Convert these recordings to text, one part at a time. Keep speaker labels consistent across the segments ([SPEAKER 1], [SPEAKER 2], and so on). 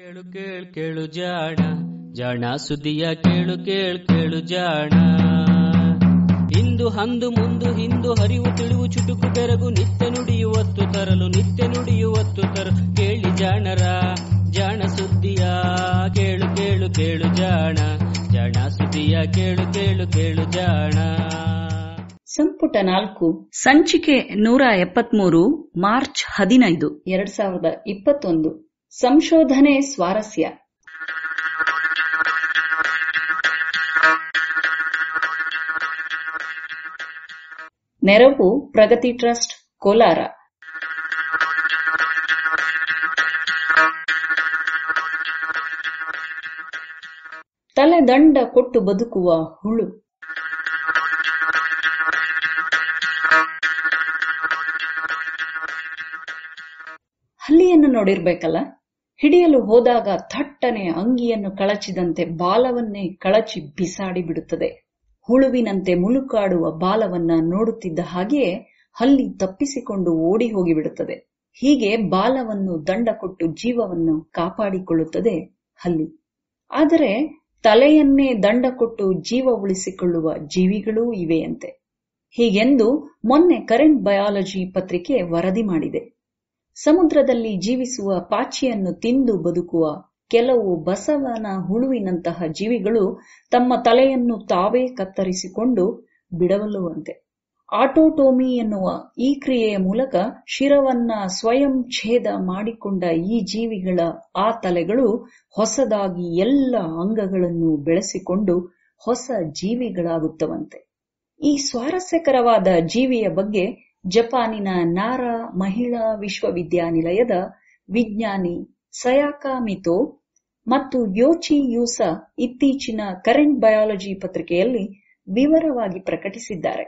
[SPEAKER 1] ಕೇಳು ಕೇಳು ಕೇಳು ಜಾಣ ಜಾಣ ಸುದ್ದಿಯ ಕೇಳು ಕೇಳು ಕೇಳು ಜಾಣ ಇಂದು ಹಂದು ಮುಂದು ಹಿಂದು ಹರಿವು ತಿಳಿವು ಚುಟುಕು ಬೆರಗು ನಿತ್ಯ ನುಡಿಯುವತ್ತು ತರಲು ನಿತ್ಯ ನುಡಿಯುವತ್ತು ತರಲು ಕೇಳಿ ಜಾಣರ ಜಾಣ ಸುದ್ದಿಯ ಕೇಳು ಕೇಳು ಕೇಳು ಜಾಣ ಜಾಣ ಸುದ್ದಿಯ ಕೇಳು ಕೇಳು ಕೇಳು ಜಾಣ
[SPEAKER 2] ಸಂಪುಟ ನಾಲ್ಕು ಸಂಚಿಕೆ ನೂರ ಎಪ್ಪತ್ಮೂರು ಮಾರ್ಚ್ ಹದಿನೈದು ಎರಡ್ ಸಾವಿರದ ಇಪ್ಪತ್ತೊಂದು ಸಂಶೋಧನೆ ಸ್ವಾರಸ್ಯ ನೆರವು ಪ್ರಗತಿ ಟ್ರಸ್ಟ್ ಕೋಲಾರ ತಲೆದಂಡ ಕೊಟ್ಟು ಬದುಕುವ ಹುಳು ಹಲ್ಲಿಯನ್ನು ನೋಡಿರ್ಬೇಕಲ್ಲ ಹಿಡಿಯಲು ಹೋದಾಗ ಥಟ್ಟನೆ ಅಂಗಿಯನ್ನು ಕಳಚಿದಂತೆ ಬಾಲವನ್ನೇ ಕಳಚಿ ಬಿಸಾಡಿ ಬಿಡುತ್ತದೆ ಹುಳುವಿನಂತೆ ಮುಲುಕಾಡುವ ಬಾಲವನ್ನ ನೋಡುತ್ತಿದ್ದ ಹಾಗೆಯೇ ಹಲ್ಲಿ ತಪ್ಪಿಸಿಕೊಂಡು ಓಡಿ ಹೋಗಿಬಿಡುತ್ತದೆ ಹೀಗೆ ಬಾಲವನ್ನು ದಂಡ ಕೊಟ್ಟು ಜೀವವನ್ನು ಕಾಪಾಡಿಕೊಳ್ಳುತ್ತದೆ ಹಲ್ಲಿ ಆದರೆ ತಲೆಯನ್ನೇ ದಂಡ ಕೊಟ್ಟು ಜೀವ ಉಳಿಸಿಕೊಳ್ಳುವ ಜೀವಿಗಳೂ ಇವೆಯಂತೆ ಹೀಗೆಂದು ಮೊನ್ನೆ ಕರೆಂಟ್ ಬಯಾಲಜಿ ಪತ್ರಿಕೆ ವರದಿ ಮಾಡಿದೆ ಸಮುದ್ರದಲ್ಲಿ ಜೀವಿಸುವ ಪಾಚಿಯನ್ನು ತಿಂದು ಬದುಕುವ ಕೆಲವು ಬಸವನ ಹುಳುವಿನಂತಹ ಜೀವಿಗಳು ತಮ್ಮ ತಲೆಯನ್ನು ತಾವೇ ಕತ್ತರಿಸಿಕೊಂಡು ಬಿಡವಲ್ಲುವಂತೆ ಆಟೋಟೋಮಿ ಎನ್ನುವ ಈ ಕ್ರಿಯೆಯ ಮೂಲಕ ಶಿರವನ್ನ ಸ್ವಯಂ ಛೇದ ಮಾಡಿಕೊಂಡ ಈ ಜೀವಿಗಳ ಆ ತಲೆಗಳು ಹೊಸದಾಗಿ ಎಲ್ಲ ಅಂಗಗಳನ್ನು ಬೆಳೆಸಿಕೊಂಡು ಹೊಸ ಜೀವಿಗಳಾಗುತ್ತವಂತೆ ಈ ಸ್ವಾರಸ್ಯಕರವಾದ ಜೀವಿಯ ಬಗ್ಗೆ ಜಪಾನಿನ ನಾರಾ ಮಹಿಳಾ ವಿಶ್ವವಿದ್ಯಾನಿಲಯದ ವಿಜ್ಞಾನಿ ಸಯಾಕಾ ಮಿತೋ ಮತ್ತು ಯೋಚಿ ಯೂಸ ಇತ್ತೀಚಿನ ಕರೆಂಟ್ ಬಯಾಲಜಿ ಪತ್ರಿಕೆಯಲ್ಲಿ ವಿವರವಾಗಿ ಪ್ರಕಟಿಸಿದ್ದಾರೆ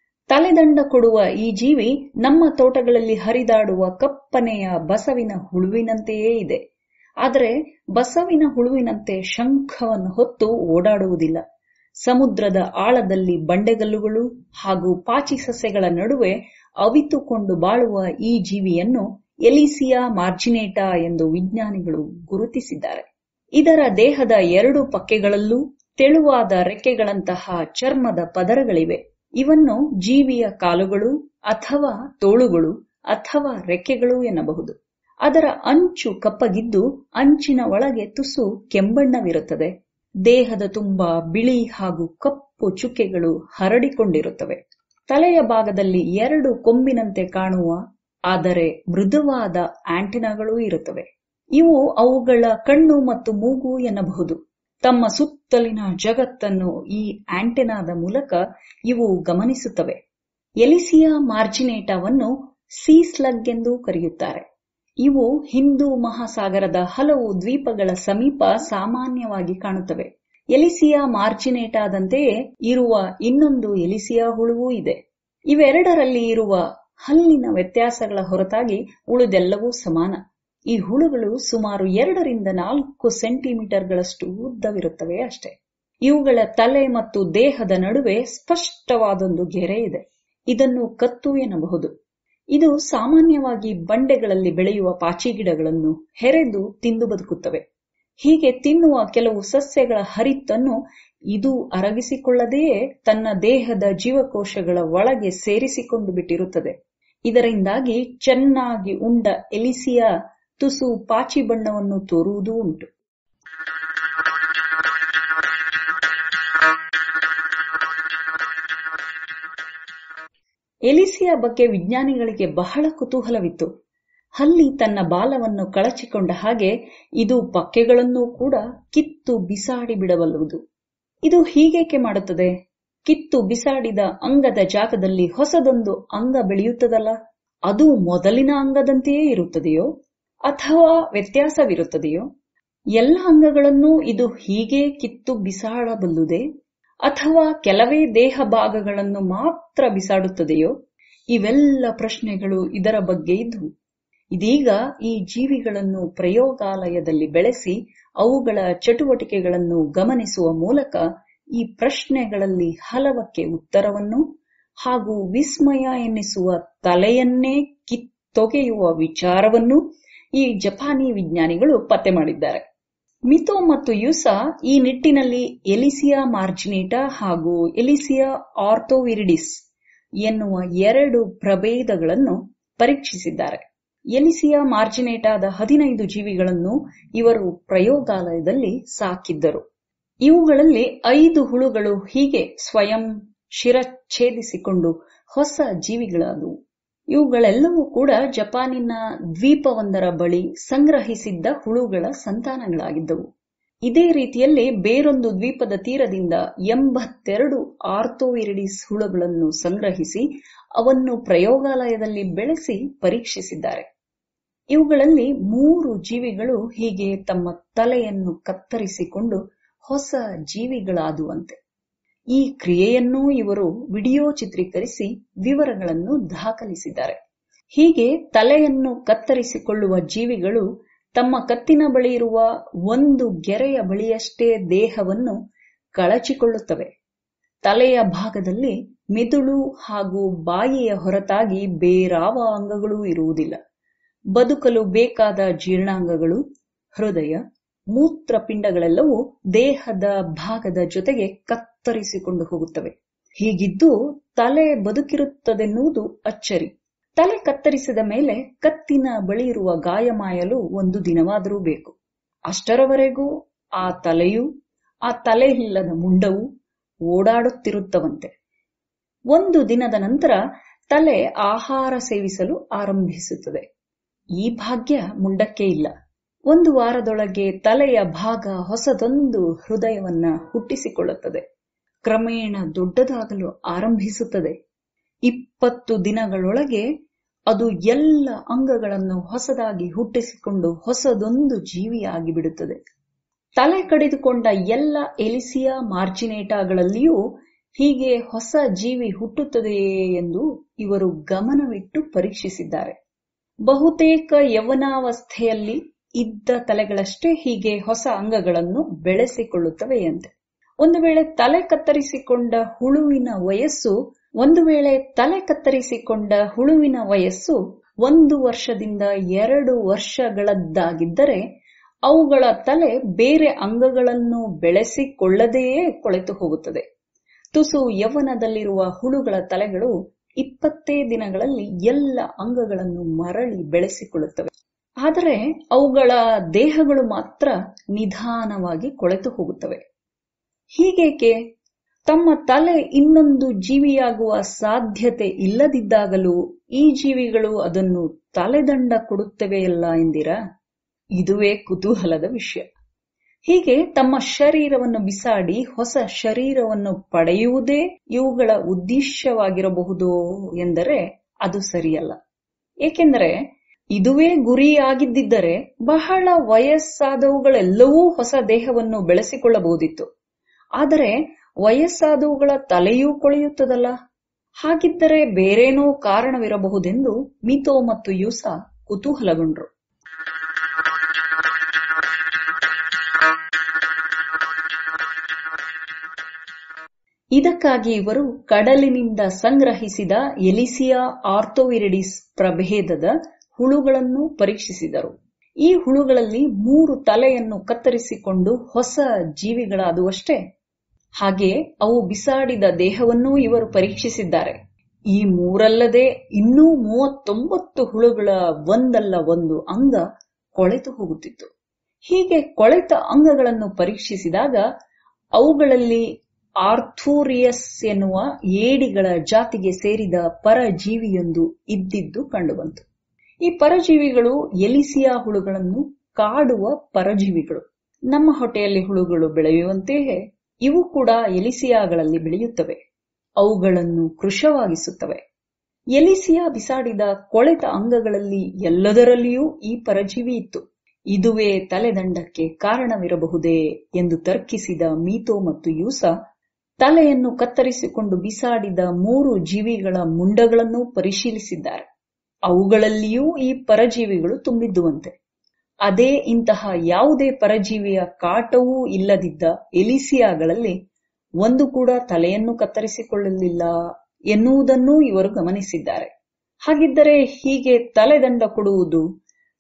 [SPEAKER 2] ತಲೆದಂಡ ಕೊಡುವ ಈ ಜೀವಿ ನಮ್ಮ ತೋಟಗಳಲ್ಲಿ ಹರಿದಾಡುವ ಕಪ್ಪನೆಯ ಬಸವಿನ ಹುಳುವಿನಂತೆಯೇ ಇದೆ ಆದರೆ ಬಸವಿನ ಹುಳುವಿನಂತೆ ಶಂಖವನ್ನು ಹೊತ್ತು ಓಡಾಡುವುದಿಲ್ಲ ಸಮುದ್ರದ ಆಳದಲ್ಲಿ ಬಂಡೆಗಲ್ಲುಗಳು ಹಾಗೂ ಪಾಚಿ ಸಸ್ಯಗಳ ನಡುವೆ ಅವಿತುಕೊಂಡು ಬಾಳುವ ಈ ಜೀವಿಯನ್ನು ಎಲಿಸಿಯಾ ಮಾರ್ಜಿನೇಟಾ ಎಂದು ವಿಜ್ಞಾನಿಗಳು ಗುರುತಿಸಿದ್ದಾರೆ ಇದರ ದೇಹದ ಎರಡು ಪಕ್ಕೆಗಳಲ್ಲೂ ತೆಳುವಾದ ರೆಕ್ಕೆಗಳಂತಹ ಚರ್ಮದ ಪದರಗಳಿವೆ ಇವನ್ನು ಜೀವಿಯ ಕಾಲುಗಳು ಅಥವಾ ತೋಳುಗಳು ಅಥವಾ ರೆಕ್ಕೆಗಳು ಎನ್ನಬಹುದು ಅದರ ಅಂಚು ಕಪ್ಪಗಿದ್ದು ಅಂಚಿನ ಒಳಗೆ ತುಸು ಕೆಂಬಣ್ಣವಿರುತ್ತದೆ ದೇಹದ ತುಂಬ ಬಿಳಿ ಹಾಗೂ ಕಪ್ಪು ಚುಕ್ಕೆಗಳು ಹರಡಿಕೊಂಡಿರುತ್ತವೆ ತಲೆಯ ಭಾಗದಲ್ಲಿ ಎರಡು ಕೊಂಬಿನಂತೆ ಕಾಣುವ ಆದರೆ ಮೃದುವಾದ ಆಂಟಿನಾಗಳೂ ಇರುತ್ತವೆ ಇವು ಅವುಗಳ ಕಣ್ಣು ಮತ್ತು ಮೂಗು ಎನ್ನಬಹುದು ತಮ್ಮ ಸುತ್ತಲಿನ ಜಗತ್ತನ್ನು ಈ ಆಂಟೆನಾದ ಮೂಲಕ ಇವು ಗಮನಿಸುತ್ತವೆ ಎಲಿಸಿಯಾ ಮಾರ್ಜಿನೇಟಾವನ್ನು ಸೀ ಸ್ಲಗ್ ಎಂದು ಕರೆಯುತ್ತಾರೆ ಇವು ಹಿಂದೂ ಮಹಾಸಾಗರದ ಹಲವು ದ್ವೀಪಗಳ ಸಮೀಪ ಸಾಮಾನ್ಯವಾಗಿ ಕಾಣುತ್ತವೆ ಎಲಿಸಿಯಾ ಮಾರ್ಜಿನೇಟಾದಂತೆಯೇ ಇರುವ ಇನ್ನೊಂದು ಎಲಿಸಿಯಾ ಹುಳುವೂ ಇದೆ ಇವೆರಡರಲ್ಲಿ ಇರುವ ಹಲ್ಲಿನ ವ್ಯತ್ಯಾಸಗಳ ಹೊರತಾಗಿ ಉಳಿದೆಲ್ಲವೂ ಸಮಾನ ಈ ಹುಳುಗಳು ಸುಮಾರು ಎರಡರಿಂದ ನಾಲ್ಕು ಸೆಂಟಿಮೀಟರ್ಗಳಷ್ಟು ಉದ್ದವಿರುತ್ತವೆ ಅಷ್ಟೇ ಇವುಗಳ ತಲೆ ಮತ್ತು ದೇಹದ ನಡುವೆ ಸ್ಪಷ್ಟವಾದೊಂದು ಗೆರೆ ಇದೆ ಇದನ್ನು ಕತ್ತು ಎನ್ನಬಹುದು ಇದು ಸಾಮಾನ್ಯವಾಗಿ ಬಂಡೆಗಳಲ್ಲಿ ಬೆಳೆಯುವ ಪಾಚಿ ಗಿಡಗಳನ್ನು ಹೆರೆದು ತಿಂದು ಬದುಕುತ್ತವೆ ಹೀಗೆ ತಿನ್ನುವ ಕೆಲವು ಸಸ್ಯಗಳ ಹರಿತನ್ನು ಇದು ಅರಗಿಸಿಕೊಳ್ಳದೆಯೇ ತನ್ನ ದೇಹದ ಜೀವಕೋಶಗಳ ಒಳಗೆ ಸೇರಿಸಿಕೊಂಡು ಬಿಟ್ಟಿರುತ್ತದೆ ಇದರಿಂದಾಗಿ ಚೆನ್ನಾಗಿ ಉಂಡ ಎಲಿಸಿಯಾ ತುಸು ಪಾಚಿ ಬಣ್ಣವನ್ನು ತೋರುವುದೂ ಉಂಟು ಎಲಿಸಿಯಾ ಬಗ್ಗೆ ವಿಜ್ಞಾನಿಗಳಿಗೆ ಬಹಳ ಕುತೂಹಲವಿತ್ತು ಹಲ್ಲಿ ತನ್ನ ಬಾಲವನ್ನು ಕಳಚಿಕೊಂಡ ಹಾಗೆ ಇದು ಪಕ್ಕೆಗಳನ್ನೂ ಕೂಡ ಕಿತ್ತು ಬಿಸಾಡಿ ಬಿಡಬಲ್ಲುವುದು ಇದು ಹೀಗೇಕೆ ಮಾಡುತ್ತದೆ ಕಿತ್ತು ಬಿಸಾಡಿದ ಅಂಗದ ಜಾಗದಲ್ಲಿ ಹೊಸದೊಂದು ಅಂಗ ಬೆಳೆಯುತ್ತದಲ್ಲ ಅದು ಮೊದಲಿನ ಅಂಗದಂತೆಯೇ ಇರುತ್ತದೆಯೋ ಅಥವಾ ವ್ಯತ್ಯಾಸವಿರುತ್ತದೆಯೋ ಎಲ್ಲ ಅಂಗಗಳನ್ನೂ ಇದು ಹೀಗೆ ಕಿತ್ತು ಬಿಸಾಡಬಲ್ಲುದೇ ಅಥವಾ ಕೆಲವೇ ದೇಹ ಭಾಗಗಳನ್ನು ಮಾತ್ರ ಬಿಸಾಡುತ್ತದೆಯೋ ಇವೆಲ್ಲ ಪ್ರಶ್ನೆಗಳು ಇದರ ಬಗ್ಗೆ ಇದ್ವು ಇದೀಗ ಈ ಜೀವಿಗಳನ್ನು ಪ್ರಯೋಗಾಲಯದಲ್ಲಿ ಬೆಳೆಸಿ ಅವುಗಳ ಚಟುವಟಿಕೆಗಳನ್ನು ಗಮನಿಸುವ ಮೂಲಕ ಈ ಪ್ರಶ್ನೆಗಳಲ್ಲಿ ಹಲವಕ್ಕೆ ಉತ್ತರವನ್ನು ಹಾಗೂ ವಿಸ್ಮಯ ಎನ್ನಿಸುವ ತಲೆಯನ್ನೇ ಕಿತ್ತೊಗೆಯುವ ವಿಚಾರವನ್ನು ಈ ಜಪಾನಿ ವಿಜ್ಞಾನಿಗಳು ಪತ್ತೆ ಮಾಡಿದ್ದಾರೆ ಮಿತೋ ಮತ್ತು ಯುಸಾ ಈ ನಿಟ್ಟಿನಲ್ಲಿ ಎಲಿಸಿಯಾ ಮಾರ್ಜಿನೇಟಾ ಹಾಗೂ ಎಲಿಸಿಯಾ ಆರ್ಥೋವಿರಿಡಿಸ್ ಎನ್ನುವ ಎರಡು ಪ್ರಭೇದಗಳನ್ನು ಪರೀಕ್ಷಿಸಿದ್ದಾರೆ ಎಲಿಸಿಯಾ ಮಾರ್ಜಿನೇಟಾದ ಹದಿನೈದು ಜೀವಿಗಳನ್ನು ಇವರು ಪ್ರಯೋಗಾಲಯದಲ್ಲಿ ಸಾಕಿದ್ದರು ಇವುಗಳಲ್ಲಿ ಐದು ಹುಳುಗಳು ಹೀಗೆ ಸ್ವಯಂ ಶಿರಚ್ಛೇದಿಸಿಕೊಂಡು ಹೊಸ ಜೀವಿಗಳಾದವು ಇವುಗಳೆಲ್ಲವೂ ಕೂಡ ಜಪಾನಿನ ದ್ವೀಪವೊಂದರ ಬಳಿ ಸಂಗ್ರಹಿಸಿದ್ದ ಹುಳುಗಳ ಸಂತಾನಗಳಾಗಿದ್ದವು ಇದೇ ರೀತಿಯಲ್ಲಿ ಬೇರೊಂದು ದ್ವೀಪದ ತೀರದಿಂದ ಎಂಬತ್ತೆರಡು ಆರ್ಥೋವಿರಿಡಿಸ್ ಹುಳುಗಳನ್ನು ಸಂಗ್ರಹಿಸಿ ಅವನ್ನು ಪ್ರಯೋಗಾಲಯದಲ್ಲಿ ಬೆಳೆಸಿ ಪರೀಕ್ಷಿಸಿದ್ದಾರೆ ಇವುಗಳಲ್ಲಿ ಮೂರು ಜೀವಿಗಳು ಹೀಗೆ ತಮ್ಮ ತಲೆಯನ್ನು ಕತ್ತರಿಸಿಕೊಂಡು ಹೊಸ ಜೀವಿಗಳಾದುವಂತೆ ಈ ಕ್ರಿಯೆಯನ್ನೂ ಇವರು ವಿಡಿಯೋ ಚಿತ್ರೀಕರಿಸಿ ವಿವರಗಳನ್ನು ದಾಖಲಿಸಿದ್ದಾರೆ ಹೀಗೆ ತಲೆಯನ್ನು ಕತ್ತರಿಸಿಕೊಳ್ಳುವ ಜೀವಿಗಳು ತಮ್ಮ ಕತ್ತಿನ ಬಳಿ ಇರುವ ಒಂದು ಗೆರೆಯ ಬಳಿಯಷ್ಟೇ ದೇಹವನ್ನು ಕಳಚಿಕೊಳ್ಳುತ್ತವೆ ತಲೆಯ ಭಾಗದಲ್ಲಿ ಮಿದುಳು ಹಾಗೂ ಬಾಯಿಯ ಹೊರತಾಗಿ ಬೇರಾವ ಅಂಗಗಳೂ ಇರುವುದಿಲ್ಲ ಬದುಕಲು ಬೇಕಾದ ಜೀರ್ಣಾಂಗಗಳು ಹೃದಯ ಮೂತ್ರಪಿಂಡಗಳೆಲ್ಲವೂ ದೇಹದ ಭಾಗದ ಜೊತೆಗೆ ಕತ್ತರಿಸಿಕೊಂಡು ಹೋಗುತ್ತವೆ ಹೀಗಿದ್ದು ತಲೆ ಬದುಕಿರುತ್ತದೆನ್ನುವುದು ಅಚ್ಚರಿ ತಲೆ ಕತ್ತರಿಸಿದ ಮೇಲೆ ಕತ್ತಿನ ಬಳಿ ಇರುವ ಗಾಯ ಮಾಯಲು ಒಂದು ದಿನವಾದರೂ ಬೇಕು ಅಷ್ಟರವರೆಗೂ ಆ ತಲೆಯೂ ಆ ತಲೆ ಇಲ್ಲದ ಮುಂಡವು ಓಡಾಡುತ್ತಿರುತ್ತವಂತೆ ಒಂದು ದಿನದ ನಂತರ ತಲೆ ಆಹಾರ ಸೇವಿಸಲು ಆರಂಭಿಸುತ್ತದೆ ಈ ಭಾಗ್ಯ ಮುಂಡಕ್ಕೆ ಇಲ್ಲ ಒಂದು ವಾರದೊಳಗೆ ತಲೆಯ ಭಾಗ ಹೊಸದೊಂದು ಹೃದಯವನ್ನ ಹುಟ್ಟಿಸಿಕೊಳ್ಳುತ್ತದೆ ಕ್ರಮೇಣ ದೊಡ್ಡದಾಗಲು ಆರಂಭಿಸುತ್ತದೆ ಇಪ್ಪತ್ತು ದಿನಗಳೊಳಗೆ ಅದು ಎಲ್ಲ ಅಂಗಗಳನ್ನು ಹೊಸದಾಗಿ ಹುಟ್ಟಿಸಿಕೊಂಡು ಹೊಸದೊಂದು ಜೀವಿಯಾಗಿ ಬಿಡುತ್ತದೆ ತಲೆ ಕಡಿದುಕೊಂಡ ಎಲ್ಲ ಎಲಿಸಿಯಾ ಮಾರ್ಜಿನೇಟಾಗಳಲ್ಲಿಯೂ ಹೀಗೆ ಹೊಸ ಜೀವಿ ಹುಟ್ಟುತ್ತದೆಯೇ ಎಂದು ಇವರು ಗಮನವಿಟ್ಟು ಪರೀಕ್ಷಿಸಿದ್ದಾರೆ ಬಹುತೇಕ ಯೌವನಾವಸ್ಥೆಯಲ್ಲಿ ಇದ್ದ ತಲೆಗಳಷ್ಟೇ ಹೀಗೆ ಹೊಸ ಅಂಗಗಳನ್ನು ಬೆಳೆಸಿಕೊಳ್ಳುತ್ತವೆಯಂತೆ ಒಂದು ವೇಳೆ ತಲೆ ಕತ್ತರಿಸಿಕೊಂಡ ಹುಳುವಿನ ವಯಸ್ಸು ಒಂದು ವೇಳೆ ತಲೆ ಕತ್ತರಿಸಿಕೊಂಡ ಹುಳುವಿನ ವಯಸ್ಸು ಒಂದು ವರ್ಷದಿಂದ ಎರಡು ವರ್ಷಗಳದ್ದಾಗಿದ್ದರೆ ಅವುಗಳ ತಲೆ ಬೇರೆ ಅಂಗಗಳನ್ನು ಬೆಳೆಸಿಕೊಳ್ಳದೆಯೇ ಕೊಳೆತು ಹೋಗುತ್ತದೆ ತುಸು ಯೌವನದಲ್ಲಿರುವ ಹುಳುಗಳ ತಲೆಗಳು ಇಪ್ಪತ್ತೇ ದಿನಗಳಲ್ಲಿ ಎಲ್ಲ ಅಂಗಗಳನ್ನು ಮರಳಿ ಬೆಳೆಸಿಕೊಳ್ಳುತ್ತವೆ ಆದರೆ ಅವುಗಳ ದೇಹಗಳು ಮಾತ್ರ ನಿಧಾನವಾಗಿ ಕೊಳೆತು ಹೋಗುತ್ತವೆ ಹೀಗೇಕೆ ತಮ್ಮ ತಲೆ ಇನ್ನೊಂದು ಜೀವಿಯಾಗುವ ಸಾಧ್ಯತೆ ಇಲ್ಲದಿದ್ದಾಗಲೂ ಈ ಜೀವಿಗಳು ಅದನ್ನು ತಲೆದಂಡ ಕೊಡುತ್ತವೆಯಲ್ಲ ಎಂದಿರಾ ಇದುವೇ ಕುತೂಹಲದ ವಿಷಯ ಹೀಗೆ ತಮ್ಮ ಶರೀರವನ್ನು ಬಿಸಾಡಿ ಹೊಸ ಶರೀರವನ್ನು ಪಡೆಯುವುದೇ ಇವುಗಳ ಉದ್ದೇಶವಾಗಿರಬಹುದೋ ಎಂದರೆ ಅದು ಸರಿಯಲ್ಲ ಏಕೆಂದರೆ ಇದುವೇ ಗುರಿಯಾಗಿದ್ದರೆ ಬಹಳ ವಯಸ್ಸಾದವುಗಳೆಲ್ಲವೂ ಹೊಸ ದೇಹವನ್ನು ಬೆಳೆಸಿಕೊಳ್ಳಬಹುದಿತ್ತು ಆದರೆ ವಯಸ್ಸಾದವುಗಳ ತಲೆಯೂ ಕೊಳೆಯುತ್ತದಲ್ಲ ಹಾಗಿದ್ದರೆ ಬೇರೇನೋ ಕಾರಣವಿರಬಹುದೆಂದು ಮಿತೋ ಮತ್ತು ಯೂಸಾ ಕುತೂಹಲಗೊಂಡ್ರು ಇದಕ್ಕಾಗಿ ಇವರು ಕಡಲಿನಿಂದ ಸಂಗ್ರಹಿಸಿದ ಎಲಿಸಿಯಾ ಆರ್ಥೋವಿರಿಡಿಸ್ ಪ್ರಭೇದದ ಹುಳುಗಳನ್ನು ಪರೀಕ್ಷಿಸಿದರು ಈ ಹುಳುಗಳಲ್ಲಿ ಮೂರು ತಲೆಯನ್ನು ಕತ್ತರಿಸಿಕೊಂಡು ಹೊಸ ಜೀವಿಗಳಾದುವಷ್ಟೇ ಹಾಗೆ ಅವು ಬಿಸಾಡಿದ ದೇಹವನ್ನೂ ಇವರು ಪರೀಕ್ಷಿಸಿದ್ದಾರೆ ಈ ಮೂರಲ್ಲದೆ ಇನ್ನೂ ಮೂವತ್ತೊಂಬತ್ತು ಹುಳುಗಳ ಒಂದಲ್ಲ ಒಂದು ಅಂಗ ಕೊಳೆತು ಹೋಗುತ್ತಿತ್ತು ಹೀಗೆ ಕೊಳೆತ ಅಂಗಗಳನ್ನು ಪರೀಕ್ಷಿಸಿದಾಗ ಅವುಗಳಲ್ಲಿ ಆರ್ಥೂರಿಯಸ್ ಎನ್ನುವ ಏಡಿಗಳ ಜಾತಿಗೆ ಸೇರಿದ ಪರಜೀವಿಯೊಂದು ಇದ್ದಿದ್ದು ಕಂಡುಬಂತು ಈ ಪರಜೀವಿಗಳು ಎಲಿಸಿಯಾ ಹುಳುಗಳನ್ನು ಕಾಡುವ ಪರಜೀವಿಗಳು ನಮ್ಮ ಹೊಟ್ಟೆಯಲ್ಲಿ ಹುಳುಗಳು ಬೆಳೆಯುವಂತೆಯೇ ಇವು ಕೂಡ ಎಲಿಸಿಯಾಗಳಲ್ಲಿ ಬೆಳೆಯುತ್ತವೆ ಅವುಗಳನ್ನು ಕೃಶವಾಗಿಸುತ್ತವೆ ಎಲಿಸಿಯಾ ಬಿಸಾಡಿದ ಕೊಳೆತ ಅಂಗಗಳಲ್ಲಿ ಎಲ್ಲದರಲ್ಲಿಯೂ ಈ ಪರಜೀವಿ ಇತ್ತು ಇದುವೇ ತಲೆದಂಡಕ್ಕೆ ಕಾರಣವಿರಬಹುದೇ ಎಂದು ತರ್ಕಿಸಿದ ಮೀತೋ ಮತ್ತು ಯೂಸ ತಲೆಯನ್ನು ಕತ್ತರಿಸಿಕೊಂಡು ಬಿಸಾಡಿದ ಮೂರು ಜೀವಿಗಳ ಮುಂಡಗಳನ್ನು ಪರಿಶೀಲಿಸಿದ್ದಾರೆ ಅವುಗಳಲ್ಲಿಯೂ ಈ ಪರಜೀವಿಗಳು ತುಂಬಿದ್ದುವಂತೆ ಅದೇ ಇಂತಹ ಯಾವುದೇ ಪರಜೀವಿಯ ಕಾಟವೂ ಇಲ್ಲದಿದ್ದ ಎಲಿಸಿಯಾಗಳಲ್ಲಿ ಒಂದು ಕೂಡ ತಲೆಯನ್ನು ಕತ್ತರಿಸಿಕೊಳ್ಳಲಿಲ್ಲ ಎನ್ನುವುದನ್ನೂ ಇವರು ಗಮನಿಸಿದ್ದಾರೆ ಹಾಗಿದ್ದರೆ ಹೀಗೆ ತಲೆದಂಡ ಕೊಡುವುದು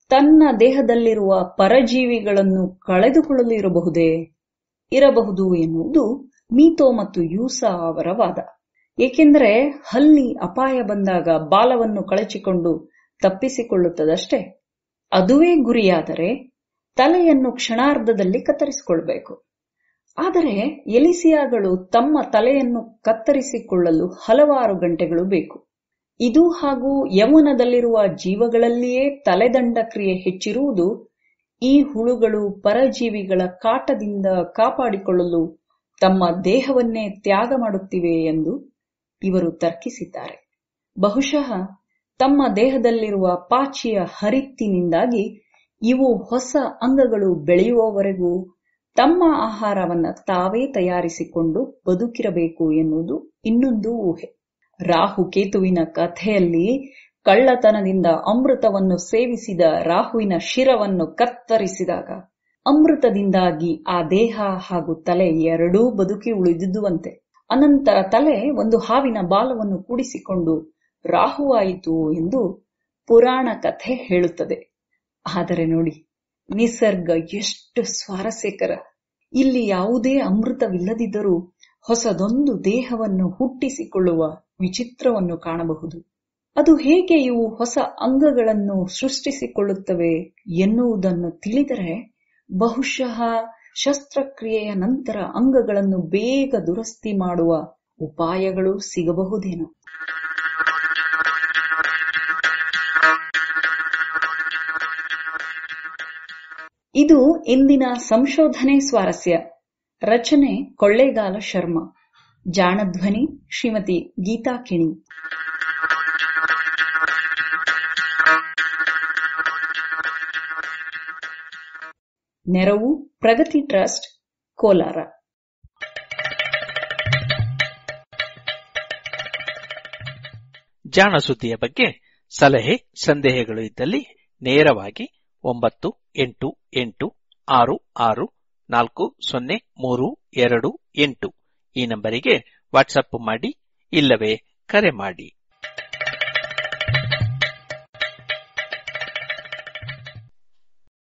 [SPEAKER 2] ತನ್ನ ದೇಹದಲ್ಲಿರುವ ಪರಜೀವಿಗಳನ್ನು ಕಳೆದುಕೊಳ್ಳಲು ಇರಬಹುದೇ ಇರಬಹುದು ಎನ್ನುವುದು ಮೀತೋ ಮತ್ತು ಯೂಸಾ ಅವರ ವಾದ ಏಕೆಂದರೆ ಹಲ್ಲಿ ಅಪಾಯ ಬಂದಾಗ ಬಾಲವನ್ನು ಕಳಚಿಕೊಂಡು ತಪ್ಪಿಸಿಕೊಳ್ಳುತ್ತದಷ್ಟೇ ಅದುವೇ ಗುರಿಯಾದರೆ ತಲೆಯನ್ನು ಕ್ಷಣಾರ್ಧದಲ್ಲಿ ಕತ್ತರಿಸಿಕೊಳ್ಬೇಕು ಆದರೆ ಎಲಿಸಿಯಾಗಳು ತಮ್ಮ ತಲೆಯನ್ನು ಕತ್ತರಿಸಿಕೊಳ್ಳಲು ಹಲವಾರು ಗಂಟೆಗಳು ಬೇಕು ಇದು ಹಾಗೂ ಯಮುನದಲ್ಲಿರುವ ಜೀವಗಳಲ್ಲಿಯೇ ತಲೆದಂಡ ಕ್ರಿಯೆ ಹೆಚ್ಚಿರುವುದು ಈ ಹುಳುಗಳು ಪರಜೀವಿಗಳ ಕಾಟದಿಂದ ಕಾಪಾಡಿಕೊಳ್ಳಲು ತಮ್ಮ ದೇಹವನ್ನೇ ತ್ಯಾಗ ಮಾಡುತ್ತಿವೆ ಎಂದು ಇವರು ತರ್ಕಿಸಿದ್ದಾರೆ ಬಹುಶಃ ತಮ್ಮ ದೇಹದಲ್ಲಿರುವ ಪಾಚಿಯ ಹರಿತ್ತಿನಿಂದಾಗಿ ಇವು ಹೊಸ ಅಂಗಗಳು ಬೆಳೆಯುವವರೆಗೂ ತಮ್ಮ ಆಹಾರವನ್ನ ತಾವೇ ತಯಾರಿಸಿಕೊಂಡು ಬದುಕಿರಬೇಕು ಎನ್ನುವುದು ಇನ್ನೊಂದು ಊಹೆ ರಾಹು ಕೇತುವಿನ ಕಥೆಯಲ್ಲಿ ಕಳ್ಳತನದಿಂದ ಅಮೃತವನ್ನು ಸೇವಿಸಿದ ರಾಹುವಿನ ಶಿರವನ್ನು ಕತ್ತರಿಸಿದಾಗ ಅಮೃತದಿಂದಾಗಿ ಆ ದೇಹ ಹಾಗೂ ತಲೆ ಎರಡೂ ಬದುಕಿ ಉಳಿದಿದ್ದುವಂತೆ ಅನಂತರ ತಲೆ ಒಂದು ಹಾವಿನ ಬಾಲವನ್ನು ಕೂಡಿಸಿಕೊಂಡು ರಾಹುವಾಯಿತು ಎಂದು ಪುರಾಣ ಕಥೆ ಹೇಳುತ್ತದೆ ಆದರೆ ನೋಡಿ ನಿಸರ್ಗ ಎಷ್ಟು ಸ್ವಾರಸ್ಯಕರ ಇಲ್ಲಿ ಯಾವುದೇ ಅಮೃತವಿಲ್ಲದಿದ್ದರೂ ಹೊಸದೊಂದು ದೇಹವನ್ನು ಹುಟ್ಟಿಸಿಕೊಳ್ಳುವ ವಿಚಿತ್ರವನ್ನು ಕಾಣಬಹುದು ಅದು ಹೇಗೆ ಇವು ಹೊಸ ಅಂಗಗಳನ್ನು ಸೃಷ್ಟಿಸಿಕೊಳ್ಳುತ್ತವೆ ಎನ್ನುವುದನ್ನು ತಿಳಿದರೆ ಬಹುಶಃ ಶಸ್ತ್ರಕ್ರಿಯೆಯ ನಂತರ ಅಂಗಗಳನ್ನು ಬೇಗ ದುರಸ್ತಿ ಮಾಡುವ ಉಪಾಯಗಳು ಸಿಗಬಹುದೇನೋ ಇದು ಇಂದಿನ ಸಂಶೋಧನೆ ಸ್ವಾರಸ್ಯ ರಚನೆ ಕೊಳ್ಳೇಗಾಲ ಶರ್ಮಾ ಜಾಣಧ್ವನಿ ಶ್ರೀಮತಿ ಗೀತಾ ಕಿಣಿ ನೆರವು ಪ್ರಗತಿ ಟ್ರಸ್ಟ್ ಕೋಲಾರ
[SPEAKER 3] ಜಾಣ ಸುದ್ದಿಯ ಬಗ್ಗೆ ಸಲಹೆ ಸಂದೇಹಗಳು ಇದ್ದಲ್ಲಿ ನೇರವಾಗಿ ಒಂಬತ್ತು ಎಂಟು ಎಂಟು ಆರು ಆರು ನಾಲ್ಕು ಸೊನ್ನೆ ಮೂರು ಎರಡು ಎಂಟು ಈ ನಂಬರಿಗೆ ವಾಟ್ಸಪ್ ಮಾಡಿ ಇಲ್ಲವೇ ಕರೆ ಮಾಡಿ